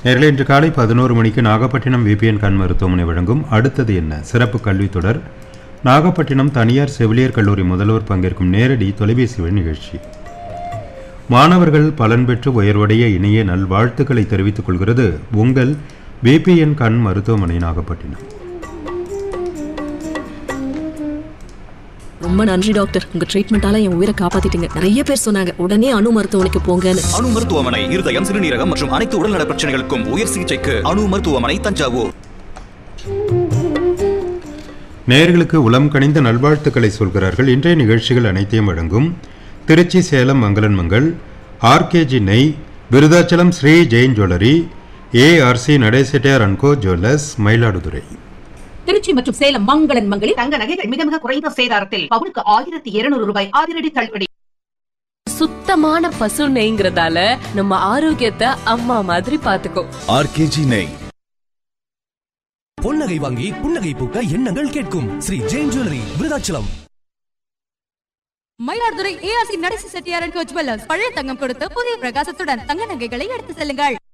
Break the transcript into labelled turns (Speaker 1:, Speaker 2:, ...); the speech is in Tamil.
Speaker 1: நேரில் இன்று காலை பதினோரு மணிக்கு நாகப்பட்டினம் விபிஎன் கண் மருத்துவமனை வழங்கும் அடுத்தது என்ன சிறப்பு கல்வித் தொடர் நாகப்பட்டினம் தனியார் செவிலியர் கல்லூரி முதல்வர் பங்கேற்கும் நேரடி தொலைபேசி வழி நிகழ்ச்சி மாணவர்கள் பலன் பெற்று உயர்வடைய இணைய நல்வாழ்த்துக்களை தெரிவித்துக் கொள்கிறது உங்கள் விபிஎன் கண் மருத்துவமனை நாகப்பட்டினம்
Speaker 2: ரொம்ப நன்றி டாக்டர் உங்க ட்ரீட்மெண்டால என் உயிரை காப்பாத்திட்டீங்க நிறைய பேர் சொன்னாங்க உடனே அணு மருத்துவமனைக்கு போங்கன்னு
Speaker 3: அணு மருத்துவமனை இருதயம் சிறுநீரகம் மற்றும் அனைத்து உடல்நல பிரச்சனைகளுக்கும் உயர் சிகிச்சைக்கு அணு மருத்துவமனை தஞ்சாவூர்
Speaker 1: நேயர்களுக்கு உளம் கனிந்த நல்வாழ்த்துக்களை சொல்கிறார்கள் இன்றைய நிகழ்ச்சிகள் அனைத்தையும் வழங்கும் திருச்சி சேலம் மங்களன் மங்கள் ஆர்கேஜி நெய் Virudhachalam Sri Jain jewellery ARC Nadesettiar and co jewellers Mayiladuthurai
Speaker 4: Trichy மற்றும் சேலம் மங்களன் மங்களில் தங்க நகைகள் மிக மிக குறைந்த சேதாரத்தில் பவுனுக்கு ஆயிரத்தி இருநூறு ரூபாய் அதிரடி தள்ளுபடி
Speaker 5: சுத்தமான பசு நெய்ங்கிறதால நம்ம ஆரோக்கியத்தை அம்மா மாதிரி பாத்துக்கோ
Speaker 3: ஆர்கேஜி நெய்
Speaker 6: பொன்னகை வாங்கி புன்னகை பூக்க எண்ணங்கள் கேட்கும் ஸ்ரீ ஜெயின் ஜுவல்லரி விருதாச்சலம்
Speaker 7: மயிலாடுதுறை ஏஆர்சி நடேசி செட்டியாரன் கோச் ஜுவல்லர்ஸ் பழைய தங்கம் கொடுத்து புதிய பிரகாசத்துடன் தங்க நகைகளை எடுத்து செல்லுங்கள்